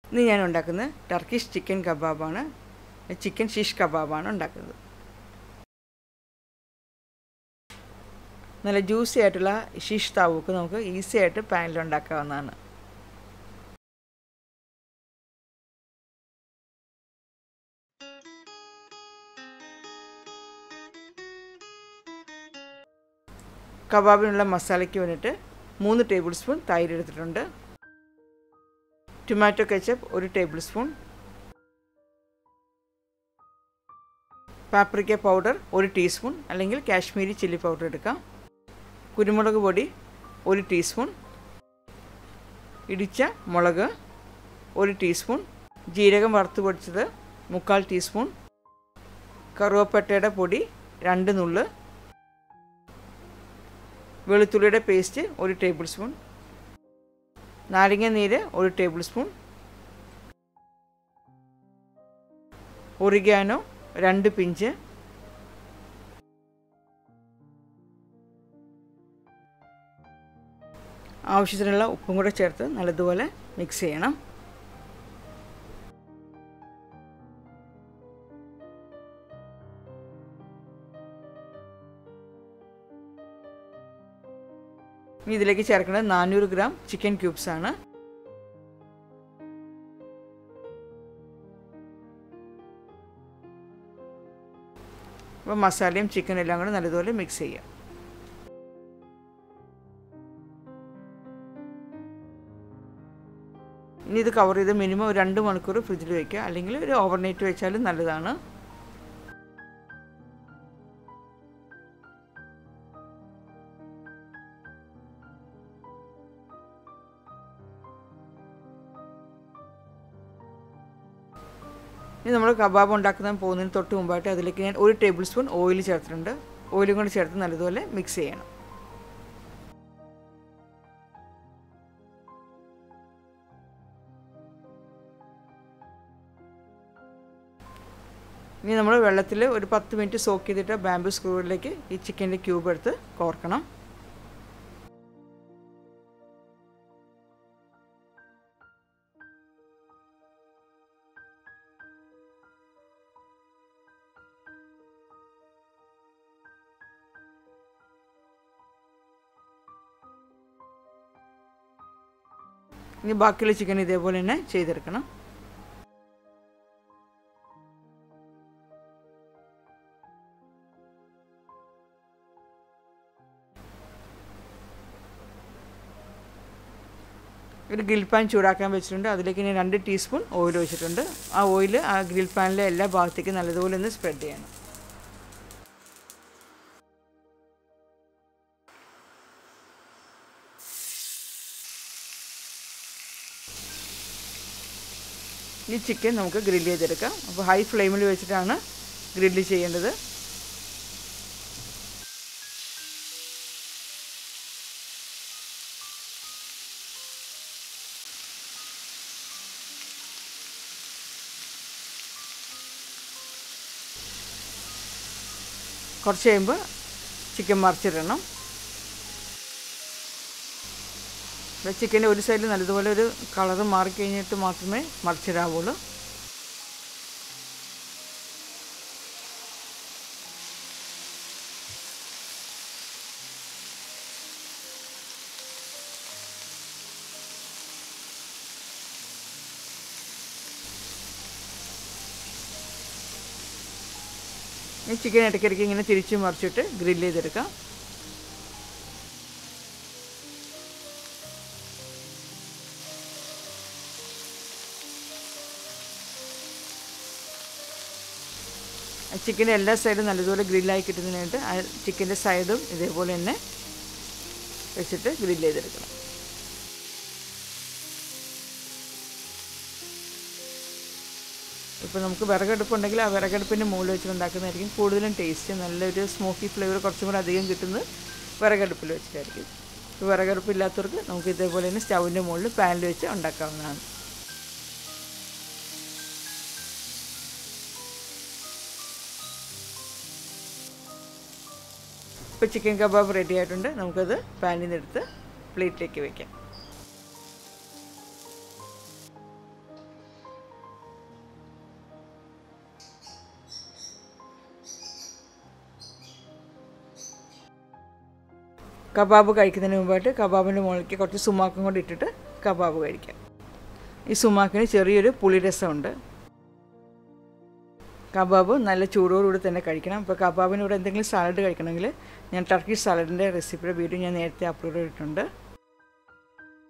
ഇന്ന് ഞാൻ ഉണ്ടാക്കുന്നത് ടർക്കിഷ് ചിക്കൻ കബാബാണ് ചിക്കൻ ഷിഷ് കബാബാണ് ഉണ്ടാക്കുന്നത് നല്ല ജ്യൂസി ആയിട്ടുള്ള ഷിഷ് താവൂക്ക് നമുക്ക് ഈസി ആയിട്ട് പാനിൽ ഉണ്ടാക്കാവുന്നതാണ് കബാബിനുള്ള മസാലയ്ക്ക് വേണ്ടിയിട്ട് മൂന്ന് ടേബിൾ സ്പൂൺ തൈര് എടുത്തിട്ടുണ്ട് ടൊമാറ്റോ കെച്ചപ്പ് ഒരു ടേബിൾ സ്പൂൺ പാപ്രിക്ക പൗഡർ ഒരു ടീസ്പൂൺ അല്ലെങ്കിൽ കാശ്മീരി ചില്ലി പൗഡർ എടുക്കാം കുരുമുളക് പൊടി ഒരു ടീസ്പൂൺ ഇടിച്ച മുളക് ഒരു ടീസ്പൂൺ ജീരകം വറുത്ത് പൊടിച്ചത് മുക്കാൽ ടീസ്പൂൺ കറുവപ്പട്ടയുടെ പൊടി രണ്ട് നുള്ള് വെളുത്തുള്ളിയുടെ പേസ്റ്റ് ഒരു ടേബിൾ സ്പൂൺ നാരങ്ങ നീര് ഒരു ടേബിൾ സ്പൂൺ ഒറിഗാനോ രണ്ട് പിഞ്ച് ആവശ്യത്തിനുള്ള ഉപ്പും കൂടെ ചേർത്ത് നല്ലതുപോലെ മിക്സ് ചെയ്യണം ഇനി ഇതിലേക്ക് ചേർക്കുന്നത് നാനൂറ് ഗ്രാം ചിക്കൻ ക്യൂബ്സ് ആണ് അപ്പോൾ മസാലയും ചിക്കനും എല്ലാം കൂടെ നല്ലതുപോലെ മിക്സ് ചെയ്യാം ഇനി ഇത് കവർ ചെയ്ത് മിനിമം ഒരു രണ്ട് മണിക്കൂർ ഫ്രിഡ്ജിൽ വയ്ക്കുക അല്ലെങ്കിൽ ഒരു ഓവർനൈറ്റ് വെച്ചാലും നല്ലതാണ് ഇനി നമ്മൾ കബാബ് ഉണ്ടാക്കുന്ന പോകുന്നതിന് തൊട്ട് മുമ്പായിട്ട് അതിലേക്ക് ഞാൻ ഒരു ടേബിൾ സ്പൂൺ ഓയിൽ ചേർത്തിട്ടുണ്ട് ഓയിലും കൂടി ചേർത്ത് നല്ലതുപോലെ മിക്സ് ചെയ്യണം ഇനി നമ്മൾ വെള്ളത്തിൽ ഒരു പത്ത് മിനിറ്റ് സോക്ക് ചെയ്തിട്ട് ബാമ്പു സ്ക്രൂവിലേക്ക് ഈ ചിക്കൻ്റെ ക്യൂബ് എടുത്ത് കോർക്കണം ഇനി ബാക്കിയുള്ള ചിക്കൻ ഇതേപോലെ തന്നെ ചെയ്തെടുക്കണം ഒരു ഗ്രിൽ പാൻ ചൂടാക്കാൻ വെച്ചിട്ടുണ്ട് അതിലേക്ക് ഞാൻ രണ്ട് ടീസ്പൂൺ ഓയിൽ ഒഴിച്ചിട്ടുണ്ട് ആ ഓയിൽ ആ ഗ്രിൽ പാനിലെ എല്ലാ ഭാഗത്തേക്കും നല്ലതുപോലെ ഒന്ന് സ്പ്രെഡ് ചെയ്യണം ഈ ചിക്കൻ നമുക്ക് ഗ്രില്ല് ചെയ്തെടുക്കാം അപ്പോൾ ഹൈ ഫ്ലെയിമിൽ വെച്ചിട്ടാണ് ഗ്രില്ല് ചെയ്യേണ്ടത് കുറച്ച് കഴിയുമ്പോൾ ചിക്കൻ മറിച്ചിടണം ചിക്കൻ്റെ ഒരു സൈഡിൽ നല്ലതുപോലെ ഒരു കളറ് മാറിക്കഴിഞ്ഞിട്ട് മാത്രമേ മറിച്ചിടാവുള്ളൂ ഈ ചിക്കൻ ഇടയ്ക്കിടയ്ക്ക് ഇങ്ങനെ തിരിച്ച് മറിച്ചിട്ട് ഗ്രില്ല് ചെയ്തെടുക്കാം ചിക്കൻ്റെ എല്ലാ സൈഡും നല്ലതുപോലെ ഗ്രില്ലായി കിട്ടുന്നതിനായിട്ട് ആ ചിക്കൻ്റെ സൈഡും ഇതേപോലെ തന്നെ വെച്ചിട്ട് ഗ്രില്ല് ചെയ്തെടുക്കണം ഇപ്പോൾ നമുക്ക് വിറകടുപ്പുണ്ടെങ്കിൽ ആ വിറകടുപ്പിൻ്റെ മുകളിൽ വെച്ചിട്ട് ഉണ്ടാക്കുന്നതായിരിക്കും കൂടുതലും ടേസ്റ്റ് നല്ലൊരു സ്മോക്കി ഫ്ലേവർ കുറച്ചും കൂടെ അധികം കിട്ടുന്നത് വിറകടുപ്പിൽ വെച്ചിട്ടായിരിക്കും ഇപ്പോൾ വിറകടുപ്പില്ലാത്തവർക്ക് നമുക്ക് ഇതേപോലെ തന്നെ സ്റ്റൗവിൻ്റെ മുകളിൽ പാനിൽ വെച്ച് ഉണ്ടാക്കാവുന്നതാണ് ഇപ്പോൾ ചിക്കൻ കബാബ് റെഡി ആയിട്ടുണ്ട് നമുക്കത് പാനിൽ നിന്ന് എടുത്ത് പ്ലേറ്റിലേക്ക് വെക്കാം കബാബ് കഴിക്കുന്നതിന് മുമ്പായിട്ട് കബാബിൻ്റെ മുകളിലേക്ക് കുറച്ച് സുമാക്കും കൂടി ഇട്ടിട്ട് കബാബ് കഴിക്കാം ഈ സുമാക്കിന് ചെറിയൊരു പുളിരസമുണ്ട് കബാബ് നല്ല ചൂടോടുകൂടി തന്നെ കഴിക്കണം ഇപ്പോൾ കബാബിന് ഇവിടെ എന്തെങ്കിലും സാലഡ് കഴിക്കണമെങ്കിൽ ഞാൻ ടർക്കി സാലഡിൻ്റെ റെസിപ്പിയുടെ വീഡിയോ ഞാൻ നേരത്തെ അപ്ലോഡ് ചെയ്തിട്ടുണ്ട്